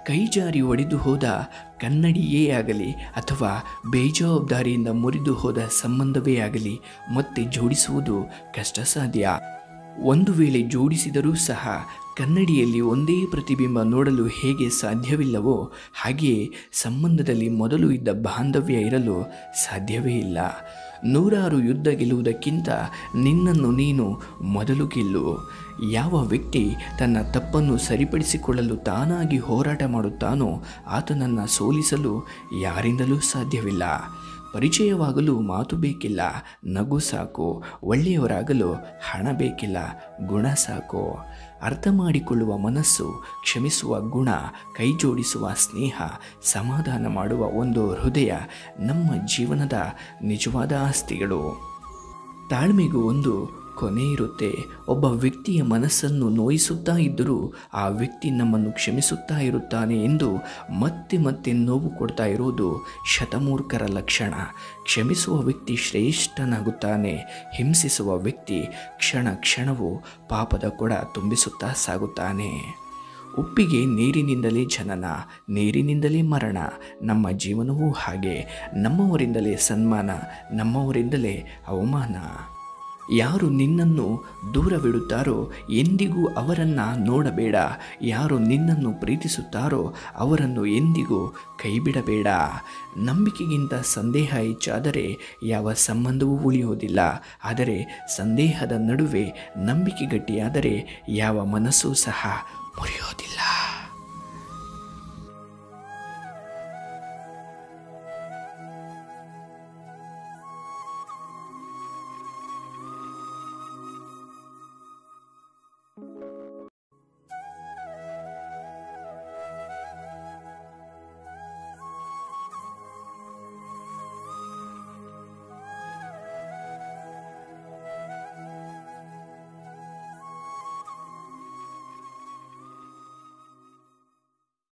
ಕೈಜಾರಿ ಒಡೆದು ಹೋದ ಕನ್ನಡಿಯೇ ಆಗಲಿ ಅಥವಾ ಬೇಜವಾಬ್ದಾರಿಯಿಂದ ಮುರಿದು ಹೋದ ಸಂಬಂಧವೇ ಆಗಲಿ ಮತ್ತೆ ಜೋಡಿಸುವುದು ಕಷ್ಟ ಸಾಧ್ಯ ಒಂದು ವೇಳೆ ಜೋಡಿಸಿದರೂ ಸಹ ಕನ್ನಡಿಯಲ್ಲಿ ಒಂದೇ ಪ್ರತಿಬಿಂಬ ನೋಡಲು ಹೇಗೆ ಸಾಧ್ಯವಿಲ್ಲವೋ ಹಾಗೆಯೇ ಸಂಬಂಧದಲ್ಲಿ ಮೊದಲು ಇದ್ದ ಬಾಂಧವ್ಯ ಇರಲು ಸಾಧ್ಯವೇ ಇಲ್ಲ ನೂರಾರು ಯುದ್ಧ ಗೆಲ್ಲುವುದಕ್ಕಿಂತ ನಿನ್ನನ್ನು ನೀನು ಮೊದಲು ಗೆಲ್ಲು ಯಾವ ವ್ಯಕ್ತಿ ತನ್ನ ತಪ್ಪನ್ನು ಸರಿಪಡಿಸಿಕೊಳ್ಳಲು ತಾನಾಗಿ ಹೋರಾಟ ಮಾಡುತ್ತಾನೋ ಆತನನ್ನು ಸೋಲಿಸಲು ಯಾರಿಂದಲೂ ಸಾಧ್ಯವಿಲ್ಲ ಪರಿಚಯವಾಗಲು ಮಾತು ಬೇಕಿಲ್ಲ ನಗು ಸಾಕು ಒಳ್ಳೆಯವರಾಗಲು ಹಣ ಬೇಕಿಲ್ಲ ಗುಣ ಸಾಕು ಅರ್ಥ ಮಾಡಿಕೊಳ್ಳುವ ಮನಸ್ಸು ಕ್ಷಮಿಸುವ ಗುಣ ಕೈ ಜೋಡಿಸುವ ಸ್ನೇಹ ಸಮಾಧಾನ ಮಾಡುವ ಒಂದು ಹೃದಯ ನಮ್ಮ ಜೀವನದ ನಿಜವಾದ ಆಸ್ತಿಗಳು ತಾಳ್ಮೆಗೂ ಒಂದು ಕೊನೆ ಇರುತ್ತೆ ಒಬ್ಬ ವ್ಯಕ್ತಿಯ ಮನಸ್ಸನ್ನು ನೋಯಿಸುತ್ತಾ ಇದ್ದರೂ ಆ ವ್ಯಕ್ತಿ ನಮ್ಮನ್ನು ಕ್ಷಮಿಸುತ್ತಾ ಇರುತ್ತಾನೆ ಎಂದು ಮತ್ತೆ ಮತ್ತೆ ನೋವು ಕೊಡ್ತಾ ಇರೋದು ಶತಮೂರ್ಖರ ಲಕ್ಷಣ ಕ್ಷಮಿಸುವ ವ್ಯಕ್ತಿ ಶ್ರೇಷ್ಠನಾಗುತ್ತಾನೆ ಹಿಂಸಿಸುವ ವ್ಯಕ್ತಿ ಕ್ಷಣ ಕ್ಷಣವೂ ಪಾಪದ ಕೊಡ ತುಂಬಿಸುತ್ತಾ ಸಾಗುತ್ತಾನೆ ಉಪ್ಪಿಗೆ ನೀರಿನಿಂದಲೇ ಜನನ ನೀರಿನಿಂದಲೇ ಮರಣ ನಮ್ಮ ಜೀವನವೂ ಹಾಗೆ ನಮ್ಮವರಿಂದಲೇ ಸನ್ಮಾನ ನಮ್ಮವರಿಂದಲೇ ಅವಮಾನ ಯಾರು ನಿನ್ನನ್ನು ದೂರವಿಡುತ್ತಾರೋ ಎಂದಿಗೂ ಅವರನ್ನು ನೋಡಬೇಡ ಯಾರು ನಿನ್ನನ್ನು ಪ್ರೀತಿಸುತ್ತಾರೋ ಅವರನ್ನು ಎಂದಿಗೂ ಕೈಬಿಡಬೇಡ ನಂಬಿಕೆಗಿಂತ ಸಂದೇಹ ಹೆಚ್ಚಾದರೆ ಯಾವ ಸಂಬಂಧವೂ ಉಳಿಯುವುದಿಲ್ಲ ಆದರೆ ಸಂದೇಹದ ನಡುವೆ ನಂಬಿಕೆ ಗಟ್ಟಿಯಾದರೆ ಯಾವ ಮನಸ್ಸೂ ಸಹ ಮುರಿಯೋದಿಲ್ಲ